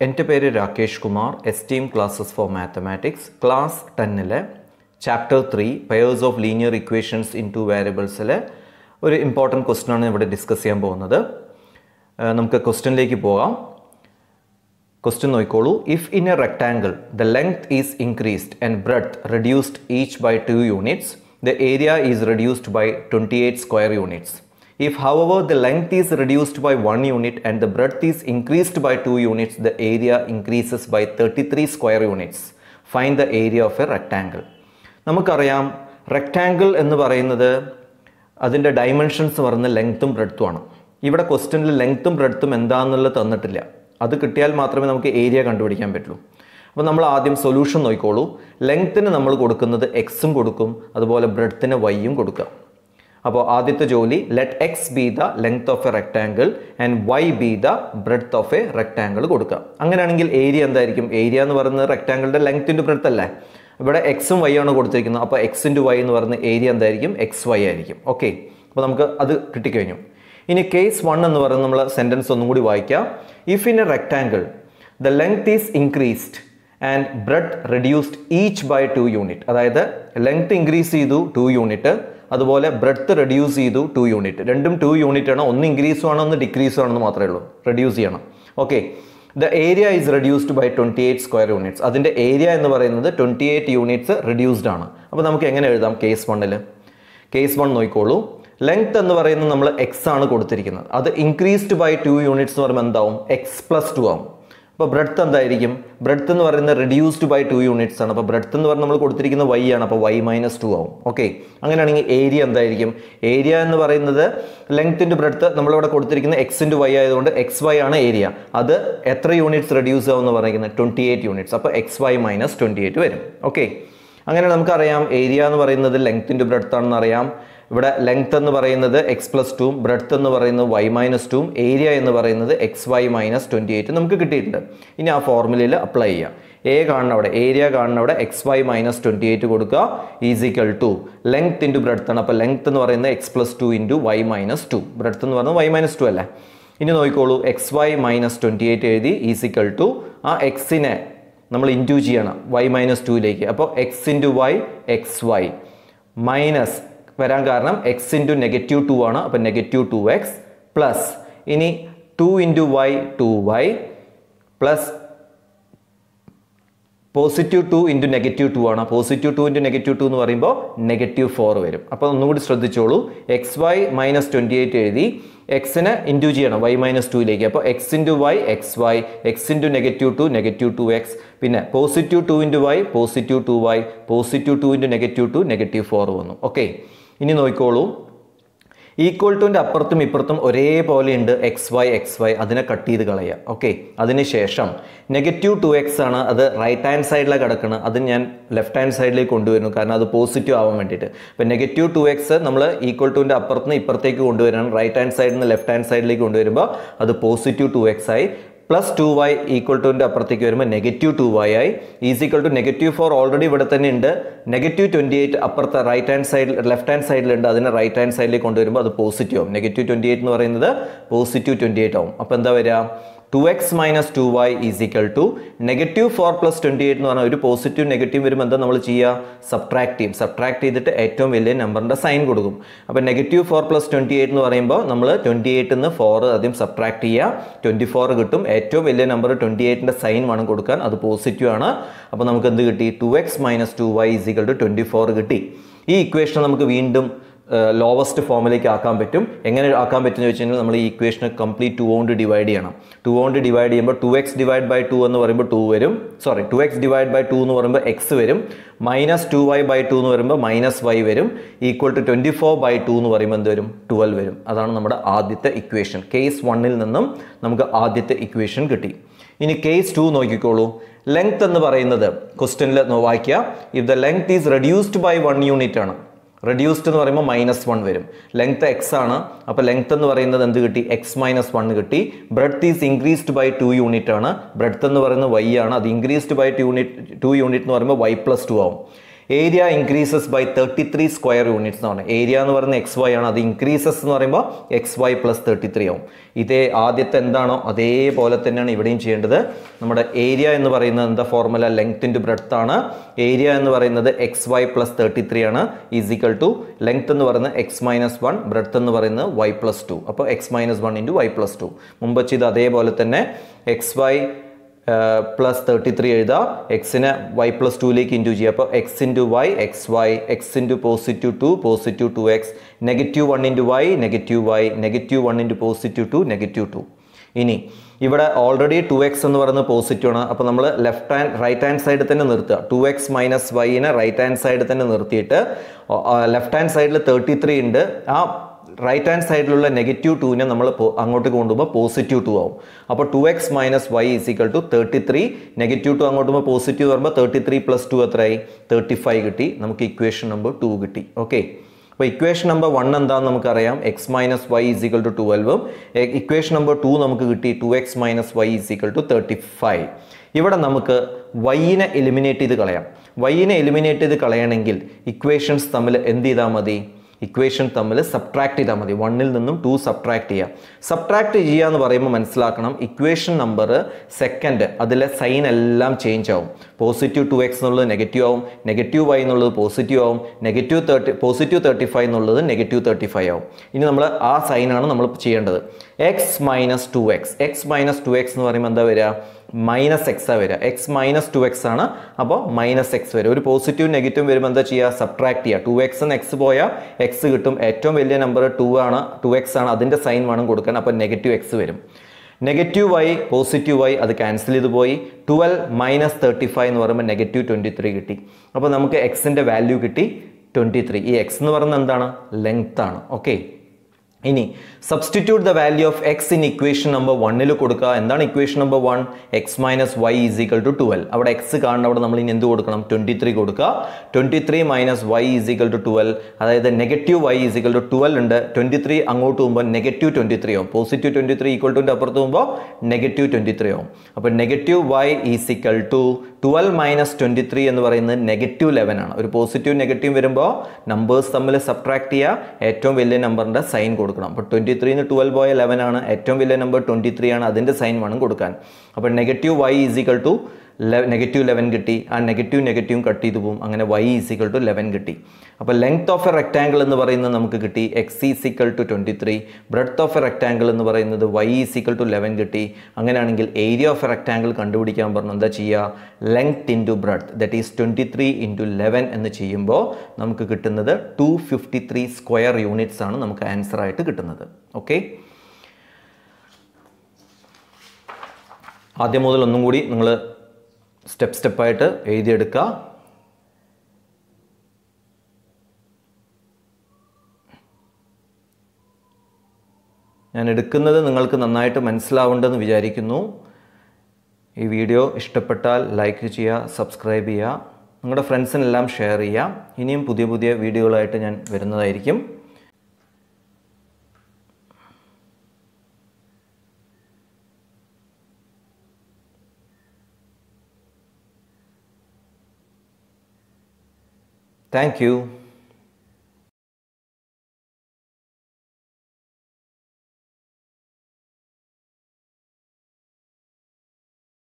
എൻ്റെ പേര് Rakesh Kumar esteem classes for mathematics class ടെന്നിലെ chapter three pairs of linear equations in two വേരിയബിൾസിലെ ഒരു ഇമ്പോർട്ടൻറ്റ് ക്വസ്റ്റ്യനാണ് ഇവിടെ ഡിസ്കസ് ചെയ്യാൻ പോകുന്നത് ഏഹ് നമുക്ക് ക്വസ്റ്റ്യനിലേക്ക് പോകാം ക്വസ്റ്റ്യൻ നോക്കിക്കോളൂ if in a rectangle the length is increased and breadth reduced each by two units the area is reduced by twenty eight square units If, however, the length is reduced by 1 unit and the breadth is increased by 2 units, the area increases by 33 square units. Find the area of a rectangle. നമുക്കറിയാം rectangle എന്ന് പറയുന്നത് അതിൻ്റെ dimensions പറയുന്ന ലെങ്ത്തും ബ്രെഡ്ത്തുമാണ് ഇവിടെ ക്വസ്റ്റ്യനിൽ ലെങ്ത്തും ബ്രെഡ്ത്തും എന്താണെന്നുള്ളത് തന്നിട്ടില്ല അത് കിട്ടിയാൽ മാത്രമേ നമുക്ക് ഏരിയ കണ്ടുപിടിക്കാൻ പറ്റുള്ളൂ അപ്പോൾ നമ്മൾ ആദ്യം സൊല്യൂഷൻ നോക്കിക്കോളൂ ലെങ്ത്തിന് നമ്മൾ കൊടുക്കുന്നത് എക്സും കൊടുക്കും അതുപോലെ ബ്രെഡ്ത്തിന് വൈയും കൊടുക്കുക അപ്പോൾ ആദ്യത്തെ ജോലി let x be the length of a rectangle and y be the breadth of a rectangle കൊടുക്കുക അങ്ങനെയാണെങ്കിൽ ഏരിയ എന്തായിരിക്കും ഏരിയ എന്ന് പറയുന്നത് റെക്ടാങ്കിളിൻ്റെ ലെങ്ത് ഇൻറ്റു ബ്രെഡ്ത്ത് അല്ലേ ഇവിടെ എക്സും വൈ ആണ് കൊടുത്തിരിക്കുന്നത് അപ്പോൾ എക്സ് ഇൻറ്റു വൈ എന്ന് പറയുന്ന ഏരിയ എന്തായിരിക്കും എക്സ് വൈ ആയിരിക്കും ഓക്കെ അപ്പോൾ നമുക്ക് അത് കിട്ടിക്കഴിഞ്ഞു ഇനി കേസ് വൺ എന്ന് പറയുന്നത് നമ്മൾ സെൻറ്റൻസ് ഒന്നും കൂടി വായിക്കാം if in a rectangle the length is increased and breadth reduced each by two unit അതായത് ലെങ്ത് ഇൻക്രീസ് ചെയ്തു ടു യൂണിറ്റ് അതുപോലെ ബ്രെഡ്ത്ത് റെഡ്യൂസ് ചെയ്തു ടു യൂണിറ്റ് രണ്ടും ടു യൂണിറ്റ് ആണ് ഒന്ന് ഇൻക്രീസും ആണ് ഒന്ന് ഡിക്രീസും ആണെന്ന് മാത്രമേ ഉള്ളൂ റെഡ്യൂസ് ചെയ്യണം okay the area is reduced by twenty eight square units അതിൻ്റെ ഏരിയ എന്ന് പറയുന്നത് ട്വൻറ്റി എയ്റ്റ് യൂണിറ്റ്സ് റെഡ്യൂസ്ഡ് ആണ് അപ്പോൾ നമുക്ക് എങ്ങനെ എഴുതാം കേസ് വണ്ണിൽ കേസ് വൺ നോക്കിക്കോളൂ ലെങ്ത് എന്ന് പറയുന്നത് നമ്മൾ എക്സ് ആണ് കൊടുത്തിരിക്കുന്നത് അത് ഇൻക്രീസ്ഡ് ബൈ ടു യൂണിറ്റ്സ് എന്ന് പറയുമ്പോൾ എന്താവും എക്സ് പ്ലസ് ടു ആവും അപ്പോൾ ബ്രെഡ്ത്ത് എന്തായിരിക്കും ബ്രെഡ്ത്ത് എന്ന് പറയുന്നത് റെഡ്യൂസ്ഡ് ബൈ ടു യൂണിറ്റ്സ് ആണ് അപ്പോൾ ബ്രെഡ്ത്ത് എന്ന് പറഞ്ഞാൽ നമ്മൾ കൊടുത്തിരിക്കുന്ന വൈ ആണ് അപ്പോൾ വൈ മൈനസ് ടു ആവും ഓക്കെ അങ്ങനെയാണെങ്കിൽ ഏരിയ എന്തായിരിക്കും ഏരിയ എന്ന് പറയുന്നത് ലെങ്ത് ഇൻറ്റു ബ്രെഡ്ത്ത് നമ്മളിവിടെ കൊടുത്തിരിക്കുന്ന എക്സ് ഇൻറ്റു വൈ ആയതുകൊണ്ട് എക്സ് വൈ ആണ് ഏരിയ അത് എത്ര യൂണിറ്റ്സ് റെഡ്യൂസ് ആവും എന്ന് പറയുന്നത് ട്വൻറ്റി എയ്റ്റ് യൂണിറ്റ്സ് അപ്പോൾ x y minus twenty eight വരും ഓക്കെ അങ്ങനെ നമുക്കറിയാം ഏരിയ എന്ന് പറയുന്നത് ലെങ്ത് ഇൻറ്റു ബ്രെഡ്ത്ത് ആണെന്ന് അറിയാം ഇവിടെ ലെങ്ത് എന്ന് പറയുന്നത് എക്സ് പ്ലസ് ടുവും ബ്രെഡ്ത്ത് എന്ന് പറയുന്നത് വൈ മൈനസ് ടുവും ഏരിയ എന്ന് പറയുന്നത് x y minus twenty eight നമുക്ക് കിട്ടിയിട്ടുണ്ട് ഇനി ആ ഫോർമുലയിൽ അപ്ലൈ ചെയ്യാം എ കാണുന്ന അവിടെ ഏരിയ കാണുന്ന അവിടെ x y minus twenty eight കൊടുക്കുക is equal to length into breadth ആണ് അപ്പോൾ ലെങ്ത് എന്ന് പറയുന്നത് x plus two into y minus two breadth എന്ന് പറയുന്നത് വൈ മൈനസ് ടു അല്ലേ ഇനി നോക്കിക്കോളൂ x y minus twenty eight എഴുതി ഈസിക്കൽ ടു ആ എക്സിനെ നമ്മൾ ഇൻറ്റു ചെയ്യണം വൈ മൈനസ് ടുവിലേക്ക് അപ്പോൾ x into y x y minus വരാൻ കാരണം എക്സ് ഇൻറ്റു നെഗറ്റീവ് ടു ആണ് അപ്പോൾ നെഗറ്റീവ് ടു എക്സ് പ്ലസ് ഇനി two into y two y plus positive two into negative two ആണ് positive two into negative two എന്ന് പറയുമ്പോൾ നെഗറ്റീവ് ഫോർ വരും അപ്പോൾ ഒന്നുകൂടി ശ്രദ്ധിച്ചോളൂ x y minus twenty eight എഴുതി എക്സിനെ ഇൻറ്റു ചെയ്യണം വൈ മൈനസ് ടുയിലേക്ക് അപ്പോൾ x into y x y x into negative two negative two x പിന്നെ positive two into y positive two y positive two into negative two negative four വന്നു okay ഇനി നോക്കിക്കോളൂ equal ടുവിൻ്റെ അപ്പുറത്തും ഇപ്പുറത്തും ഒരേപോലെ ഉണ്ട് എക്സ് വൈ എക്സ് വൈ അതിനെ കട്ട് ചെയ്ത് കളയുക ഓക്കെ അതിനുശേഷം നെഗറ്റീവ് ടു എക്സ് ആണ് അത് റൈറ്റ് ഹാൻഡ് സൈഡിലാണ് കിടക്കുന്നത് അത് ഞാൻ ലെഫ്റ്റ് ഹാൻഡ് സൈഡിലേക്ക് കൊണ്ടുവരുന്നു കാരണം അത് പോസിറ്റീവ് ആവാൻ വേണ്ടിയിട്ട് അപ്പോൾ നെഗറ്റീവ് ടു എക്സ് നമ്മൾ ഈക്വൽ ടുവിൻ്റെ അപ്പുറത്തുനിന്ന് ഇപ്പുറത്തേക്ക് കൊണ്ടുവരണം റൈറ്റ് ഹാൻഡ് സൈഡിൽ നിന്ന് ലെഫ്റ്റ് ഹാൻഡ് സൈഡിലേക്ക് കൊണ്ടുവരുമ്പോൾ അത് പോസിറ്റീവ് ടു എക്സ് ആയി പ്ലസ് ടു വൈ ഈക്വൽ ടുവിൻ്റെ അപ്പുറത്തേക്ക് വരുമ്പോൾ നെഗറ്റീവ് ടു വൈ ആയി is equal to negative four already ഇവിടെ തന്നെ ഉണ്ട് നെഗറ്റീവ് ട്വൻറ്റി എയ്റ്റ് അപ്പുറത്തെ റൈറ്റ് ഹാൻഡ് സൈഡിൽ ലെഫ്റ്റ് ഹാൻഡ് സൈഡിലുണ്ട് അതിനെ റൈറ്റ് ഹാൻഡ് സൈഡിലേക്ക് കൊണ്ടുവരുമ്പോൾ അത് പോസിറ്റീവ് ആവും നെഗറ്റീവ് ട്വൻറ്റി എയ്റ്റ് എന്ന് പറയുന്നത് പോസിറ്റീവ് ട്വൻറ്റി എയ്റ്റ് ആവും അപ്പോൾ എന്താ വരിക two x minus two y is equal to negative four plus twenty eight എന്ന് പറഞ്ഞാൽ ഒരു പോസിറ്റീവ് നെഗറ്റീവ് വരുമ്പോൾ എന്താ നമ്മൾ ചെയ്യുക സബ്ട്രാക്ട് ചെയ്യും സബ്ട്രാക്ട് ചെയ്തിട്ട് ഏറ്റവും വലിയ നമ്പറിൻ്റെ സൈൻ കൊടുക്കും അപ്പോൾ negative four plus twenty eight എന്ന് പറയുമ്പോൾ നമ്മൾ ട്വൻറ്റി എയ്റ്റിൽ നിന്ന് ഫോർ ആദ്യം സബ്ട്രാക്ട് ചെയ്യുക ട്വൻറ്റി ഫോർ കിട്ടും ഏറ്റവും വലിയ നമ്പർ ട്വൻറ്റി എയ്റ്റിൻ്റെ സൈൻ വേണം കൊടുക്കാൻ അത് പോസിറ്റീവ് ആണ് അപ്പോൾ നമുക്ക് എന്ത് കിട്ടി two x minus two y is equal to twenty four കിട്ടി ഈ ഇക്വേഷൻ നമുക്ക് വീണ്ടും ലോവസ്റ്റ് ഫോമിലേക്ക് ആക്കാൻ പറ്റും എങ്ങനെ ആക്കാൻ പറ്റുമെന്ന് വെച്ച് കഴിഞ്ഞാൽ നമ്മൾ ഈ ഇക്വേഷനെ കംപ്ലീറ്റ് ടു കൊണ്ട് ഡിവൈഡ് ചെയ്യണം ടു കൊണ്ട് ഡിവൈഡ് ചെയ്യുമ്പോൾ two x divide by two എന്ന് പറയുമ്പോൾ ടു വരും sorry two x divide by two എന്ന് പറയുമ്പോൾ എക്സ് വരും minus two y by two എന്ന് പറയുമ്പോൾ മൈനസ് വൈ വരും equal to twenty four by two എന്ന് പറയുമ്പോൾ എന്ത് വരും ട്വൽവ് വരും അതാണ് നമ്മുടെ ആദ്യത്തെ ഇക്വേഷൻ കേസ് വണ്ണിൽ നിന്നും നമുക്ക് ആദ്യത്തെ ഇക്വേഷൻ കിട്ടി ഇനി കേസ് ടു നോക്കിക്കോളൂ ലെങ്ത് എന്ന് പറയുന്നത് ക്വസ്റ്റ്യനിൽ വായിക്കുക if the length is reduced by one unit ആണ് റെഡ്യൂസ്ഡ് എന്ന് പറയുമ്പോൾ മൈനസ് വൺ വരും ലെങ്ത് എക്സ് ആണ് അപ്പോൾ ലെങ്ത് എന്ന് പറയുന്നത് എന്ത് കിട്ടി എക്സ് മൈനസ് വൺ കിട്ടി breadth is increased by two unit ആണ് ബ്രെഡ്ത്ത് എന്ന് പറയുന്നത് വൈ ആണ് അത് increased by two unit two unit എന്ന് പറയുമ്പോൾ വൈ പ്ലസ് ടു ആവും area increases by thirty three square units എന്ന് പറഞ്ഞാൽ ഏരിയ എന്ന് പറയുന്നത് എക്സ് വൈ ആണ് അത് ഇൻക്രീസസ് എന്ന് പറയുമ്പോൾ x y plus thirty three ആവും ഇതേ ആദ്യത്തെ എന്താണോ അതേപോലെ തന്നെയാണ് ഇവിടെയും ചെയ്യേണ്ടത് നമ്മുടെ ഏരിയ എന്ന് പറയുന്നത് എന്താ ഫോർമുല ലെങ്ത് ഇൻറ്റു ബ്രെഡ്ത്ത് ആണ് ഏരിയ എന്ന് പറയുന്നത് x y plus thirty three ആണ് ഈസിക്കൽ ടു ലെങ്ത് എന്ന് പറയുന്നത് എക്സ് മൈനസ് വൺ ബ്രെഡ്ത്ത് എന്ന് പറയുന്നത് വൈ പ്ലസ് ടു അപ്പോൾ x minus one into y plus two മുമ്പ് ചെയ്ത് അതേപോലെ തന്നെ x y plus thirty three എഴുതാം എക്സിനെ വൈ പ്ലസ് ടുവിലേക്ക് ഇൻറ്റു ചെയ്യുക അപ്പോൾ x into y x y x into positive two positive two x negative one into y negative y negative one into positive two negative two ഇനി ഇവിടെ already to x എന്ന് പറയുന്നത് positive ആണ് അപ്പോൾ നമ്മൾ ലെഫ്റ്റ് ഹാൻഡ് റൈറ്റ് ഹാൻഡ് സൈഡിൽ തന്നെ നിർത്തുക ടു എക്സ് മൈനസ് വൈനെ റൈറ്റ് ഹാൻഡ് സൈഡിൽ തന്നെ നിർത്തിയിട്ട് ലെഫ്റ്റ് ഹാൻഡ് സൈഡിൽ തേർട്ടി ത്രീ ഉണ്ട് ആ റൈറ്റ് ഹാൻഡ് സൈഡിലുള്ള നെഗറ്റീവ് ടൂവിനെ നമ്മൾ അങ്ങോട്ട് കൊണ്ടുപോകുമ്പോൾ പോസിറ്റീവ് ടു ആവും അപ്പോൾ two x minus y is equal to thirty three negative two അങ്ങോട്ട് പോകുമ്പോൾ പോസിറ്റീവ് വരുമ്പോൾ തേർട്ടി ത്രീ പ്ലസ് ടു എത്രയായി തേർട്ടി ഫൈവ് കിട്ടി നമുക്ക് ഇക്വേഷൻ നമ്പർ ടു കിട്ടി ഓക്കെ അപ്പോൾ ഇക്വേഷൻ നമ്പർ വൺ എന്താണെന്ന് നമുക്കറിയാം x minus y is equal to ട്വൽവും ഇക്വേഷൻ നമ്പർ ടു നമുക്ക് കിട്ടി two x minus y is equal to thirty five ഇവിടെ നമുക്ക് വൈനെ എലിമിനേറ്റ് ചെയ്ത് കളയാം വൈനെ എലിമിനേറ്റ് ചെയ്ത് കളയണമെങ്കിൽ ഇക്വേഷൻസ് തമ്മിൽ എന്ത് ചെയ്താൽ മതി ഇക്വേഷൻ തമ്മിൽ സബ്ട്രാക്ട് ചെയ്താൽ മതി വണ്ണിൽ നിന്നും ടു സബ്ട്രാക്ട് ചെയ്യുക സബ്ട്രാക്ട് ചെയ്യുക എന്ന് പറയുമ്പോൾ മനസ്സിലാക്കണം ഇക്വേഷൻ നമ്പർ സെക്കൻഡ് അതിലെ സൈൻ എല്ലാം ചേഞ്ച് ആവും പോസിറ്റീവ് ടു എക്സ് എന്നുള്ളത് നെഗറ്റീവ് ആവും നെഗറ്റീവ് വൈ എന്നുള്ളത് പോസിറ്റീവ് ആവും negative thirty positive thirty five എന്നുള്ളത് നെഗറ്റീവ് തേർട്ടി ഫൈവ് ആവും ഇനി നമ്മൾ ആ സൈനാണ് നമ്മൾ ചെയ്യേണ്ടത് x minus two x x minus two x എന്ന് പറയുമ്പോൾ എന്താ വരിക മൈനസ് എക്സാണ് വരിക എക്സ് മൈനസ് ടു എക്സ് ആണ് അപ്പോൾ മൈനസ് എക്സ് വരും ഒരു പോസിറ്റീവ് നെഗറ്റീവ് വരുമ്പോൾ എന്താ ചെയ്യുക സബ്ട്രാക്ട് ചെയ്യുക ടു എക്സ് എന്ന് എക്സ് പോയാൽ എക്സ് കിട്ടും ഏറ്റവും വലിയ നമ്പർ ടു ആണ് ടു എക്സ് ആണ് അതിൻ്റെ സൈൻ വേണം കൊടുക്കാൻ അപ്പോൾ നെഗറ്റീവ് എക്സ് വരും നെഗറ്റീവ് വൈ പോസിറ്റീവ് വൈ അത് ക്യാൻസൽ ചെയ്ത് പോയി ട്വൽവ് മൈനസ് തേർട്ടി ഫൈവ് എന്ന് പറയുമ്പോൾ നെഗറ്റീവ് ട്വൻറ്റി ത്രീ കിട്ടി അപ്പോൾ നമുക്ക് എക്സിൻ്റെ വാല്യൂ കിട്ടി ട്വൻറ്റി ത്രീ ഈ എക്സ് എന്ന് പറയുന്നത് എന്താണ് ലെങ്ത് ആണ് ഓക്കെ ഇനി substitute the value of x in equation number വണ്ണിൽ കൊടുക്കുക എന്താണ് equation number one x minus y is equal to twelve അവിടെ എക്സ് കാണുന്ന അവിടെ നമ്മൾ ഇനി എന്ത് കൊടുക്കണം ട്വൻറ്റി ത്രീ കൊടുക്കുക twenty three minus y is equal to twelve അതായത് negative y is equal to twelve ഉണ്ട് ട്വൻറ്റി ത്രീ അങ്ങോട്ട് പോകുമ്പോൾ നെഗറ്റീവ് ട്വൻറ്റി ത്രീ ആവും പോസിറ്റീവ് ട്വൻറ്റി ത്രീ ഈക്വൽ ടുൻ്റെ അപ്പുറത്ത് പോകുമ്പോൾ നെഗറ്റീവ് ട്വൻറ്റി ത്രീ ആവും അപ്പോൾ negative y is equal to twelve minus twenty three എന്ന് പറയുന്നത് നെഗറ്റീവ് ലെവൻ ആണ് ഒരു പോസിറ്റീവ് നെഗറ്റീവ് വരുമ്പോൾ നമ്പേഴ്സ് തമ്മിൽ സബ്ട്രാക്ട് ചെയ്യുക ഏറ്റവും വലിയ നമ്പറിൻ്റെ സൈൻ കൊടുക്കണം അപ്പോൾ ട്വൻറ്റി ത്രീന്ന് ട്വൽവ് പോയ ലെവൻ ആണ് ഏറ്റവും വലിയ നമ്പർ ട്വൻറ്റി ത്രീ ആണ് അതിൻ്റെ സൈൻ വേണം കൊടുക്കാൻ അപ്പോൾ negative y is equal to negative eleven കിട്ടി ആ നെഗറ്റീവ് നെഗറ്റീവും കട്ട് ചെയ്ത് പോകും അങ്ങനെ വൈ ഈസിക്കൽ ടു ലെവൻ കിട്ടി അപ്പോൾ ലെങ്ത് ഓഫ് എ റെക്ടാങ്കിൾ എന്ന് പറയുന്നത് നമുക്ക് കിട്ടി x is equal to twenty three breadth of a rectangle എന്ന് പറയുന്നത് വൈ ഈസിക്കൽ ടു ലെവൻ കിട്ടി അങ്ങനെയാണെങ്കിൽ ഏരിയ ഓഫ് എ റെക്ടാങ്കിൾ കണ്ടുപിടിക്കാൻ പറഞ്ഞു എന്താ ചെയ്യുക length into breadth that is twenty three into eleven എന്ന് ചെയ്യുമ്പോൾ നമുക്ക് കിട്ടുന്നത് two fifty three square units ആണ് നമുക്ക് ആൻസർ ആയിട്ട് കിട്ടുന്നത് ഓക്കെ ആദ്യം മുതൽ ഒന്നും കൂടി നിങ്ങൾ സ്റ്റെപ്പ് സ്റ്റെപ്പായിട്ട് എഴുതിയെടുക്കുക ഞാൻ എടുക്കുന്നത് നിങ്ങൾക്ക് നന്നായിട്ട് മനസ്സിലാവുണ്ടെന്ന് വിചാരിക്കുന്നു ഈ വീഡിയോ ഇഷ്ടപ്പെട്ടാൽ ലൈക്ക് ചെയ്യുക സബ്സ്ക്രൈബ് ചെയ്യുക നിങ്ങളുടെ ഫ്രണ്ട്സിനെല്ലാം ഷെയർ ചെയ്യുക ഇനിയും പുതിയ പുതിയ വീഡിയോകളായിട്ട് ഞാൻ വരുന്നതായിരിക്കും താങ്ക് യു